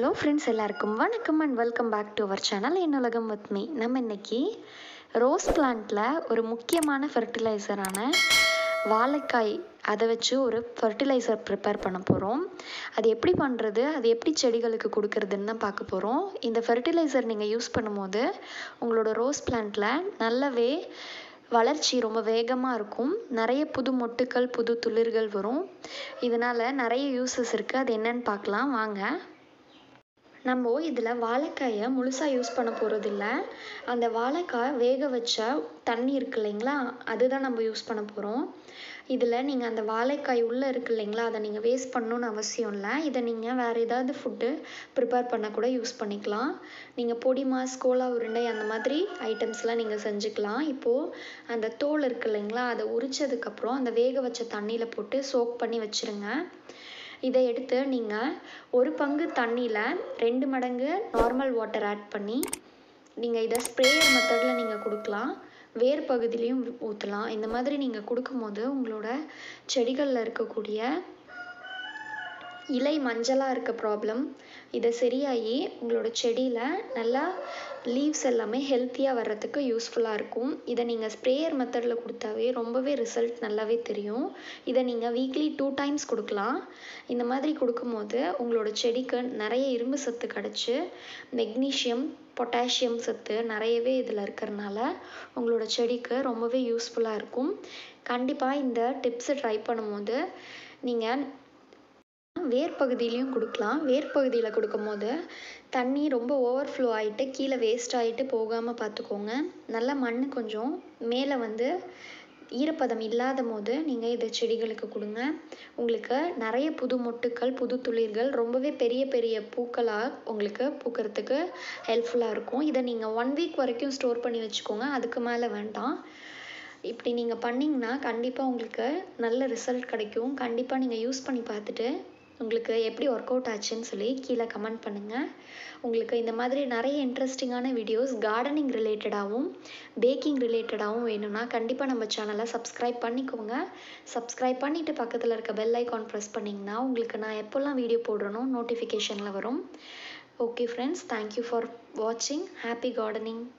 hello friends எல்லாருக்கும் வணக்கம் and welcome back to our channel என்னுலகம் வித் மீ நம்ம இன்னைக்கு ரோஸ் பிளான்ட்டில் ஒரு முக்கியமான ஃபெர்டிலைசரான வாழைக்காய் அதை வச்சு ஒரு ஃபெர்டிலைசர் ப்ரிப்பேர் பண்ண போகிறோம் அது எப்படி பண்ணுறது அது எப்படி செடிகளுக்கு கொடுக்கறதுன்னு தான் பார்க்க போகிறோம் இந்த ஃபெர்டிலைசர் நீங்கள் யூஸ் பண்ணும்போது உங்களோட ரோஸ் பிளான்ட்டில் நல்லாவே வளர்ச்சி ரொம்ப வேகமாக இருக்கும் நிறைய புது மொட்டுக்கள் புது துளிர்கள் வரும் இதனால் நிறைய யூசஸ் இருக்குது அது என்னன்னு பார்க்கலாம் வாங்க நம்ம இதில் வாழைக்காயை முழுசாக யூஸ் பண்ண போகிறதில்ல அந்த வாழைக்காய் வேக வச்ச தண்ணி இருக்கு இல்லைங்களா அதுதான் நம்ம யூஸ் பண்ண போகிறோம் இதில் நீங்கள் அந்த வாழைக்காய் உள்ளே இருக்கு இல்லைங்களா அதை நீங்கள் வேஸ்ட் பண்ணணுன்னு அவசியம் இல்லை இதை நீங்கள் வேறு ஏதாவது ஃபுட்டு ப்ரிப்பேர் பண்ண கூட யூஸ் பண்ணிக்கலாம் நீங்கள் பொடி மாஸ் கோலா உருண்டை அந்த மாதிரி ஐட்டம்ஸ்லாம் நீங்கள் செஞ்சுக்கலாம் இப்போது அந்த தோல் இருக்கு இல்லைங்களா அதை உரிச்சதுக்கப்புறம் அந்த வேக வச்ச தண்ணியில் போட்டு சோக் பண்ணி வச்சுருங்க இதை எடுத்து நீங்கள் ஒரு பங்கு தண்ணியில் ரெண்டு மடங்கு நார்மல் வாட்டர் ஆட் பண்ணி நீங்கள் இதை ஸ்ப்ரேயர் மெத்தடில் நீங்கள் கொடுக்கலாம் வேர் பகுதியிலையும் ஊற்றலாம் இந்த மாதிரி நீங்கள் கொடுக்கும்போது உங்களோட செடிகளில் இருக்கக்கூடிய இலை மஞ்சளாக இருக்க ப்ராப்ளம் இதை சரியாகி உங்களோட செடியில் நல்லா லீவ்ஸ் எல்லாமே ஹெல்த்தியாக வர்றதுக்கு யூஸ்ஃபுல்லாக இருக்கும் இதை நீங்கள் ஸ்ப்ரேயர் மெத்தடில் கொடுத்தாவே ரொம்பவே ரிசல்ட் நல்லாவே தெரியும் இதை நீங்கள் வீக்லி டூ டைம்ஸ் கொடுக்கலாம் இந்த மாதிரி கொடுக்கும்போது உங்களோட செடிக்கு நிறைய இரும்பு சத்து கிடச்சி மெக்னீஷியம் பொட்டாசியம் சத்து நிறையவே இதில் இருக்கிறனால உங்களோட செடிக்கு ரொம்பவே யூஸ்ஃபுல்லாக இருக்கும் கண்டிப்பாக இந்த டிப்ஸை ட்ரை பண்ணும்போது நீங்கள் வேர் பகுதியிலையும் கொடுக்கலாம் வேர் பகுதியில் கொடுக்கும்போது தண்ணி ரொம்ப ஓவர்ஃப்ளோ ஆகிட்டு கீழே வேஸ்ட் ஆகிட்டு போகாமல் பார்த்துக்கோங்க நல்லா மண் கொஞ்சம் மேலே வந்து ஈரப்பதம் இல்லாத போது நீங்கள் இதை செடிகளுக்கு கொடுங்க உங்களுக்கு நிறைய புது மொட்டுக்கள் புது துளிர்கள் ரொம்பவே பெரிய பெரிய பூக்களாக உங்களுக்கு பூக்கிறதுக்கு ஹெல்ப்ஃபுல்லாக இருக்கும் இதை நீங்கள் ஒன் வீக் வரைக்கும் ஸ்டோர் பண்ணி வச்சுக்கோங்க அதுக்கு மேலே வேண்டாம் இப்படி நீங்கள் பண்ணிங்கன்னா கண்டிப்பாக உங்களுக்கு நல்ல ரிசல்ட் கிடைக்கும் கண்டிப்பாக நீங்கள் யூஸ் பண்ணி பார்த்துட்டு உங்களுக்கு எப்படி ஒர்க் அவுட் ஆச்சுன்னு சொல்லி கீழே கமெண்ட் பண்ணுங்கள் உங்களுக்கு இந்த மாதிரி நிறைய இன்ட்ரெஸ்டிங்கான வீடியோஸ் கார்டனிங் ரிலேட்டடாகவும் பேக்கிங் ரிலேட்டடாகவும் வேணும்னா கண்டிப்பாக நம்ம சேனலை சப்ஸ்கிரைப் பண்ணிக்கோங்க சப்ஸ்கிரைப் பண்ணிவிட்டு பக்கத்தில் இருக்க பெல் ஐக்கான் ப்ரெஸ் பண்ணிங்கன்னா உங்களுக்கு நான் எப்போல்லாம் வீடியோ போடுறனோ நோட்டிஃபிகேஷனில் வரும் ஓகே ஃப்ரெண்ட்ஸ் தேங்க்யூ ஃபார் வாட்சிங் ஹாப்பி கார்டனிங்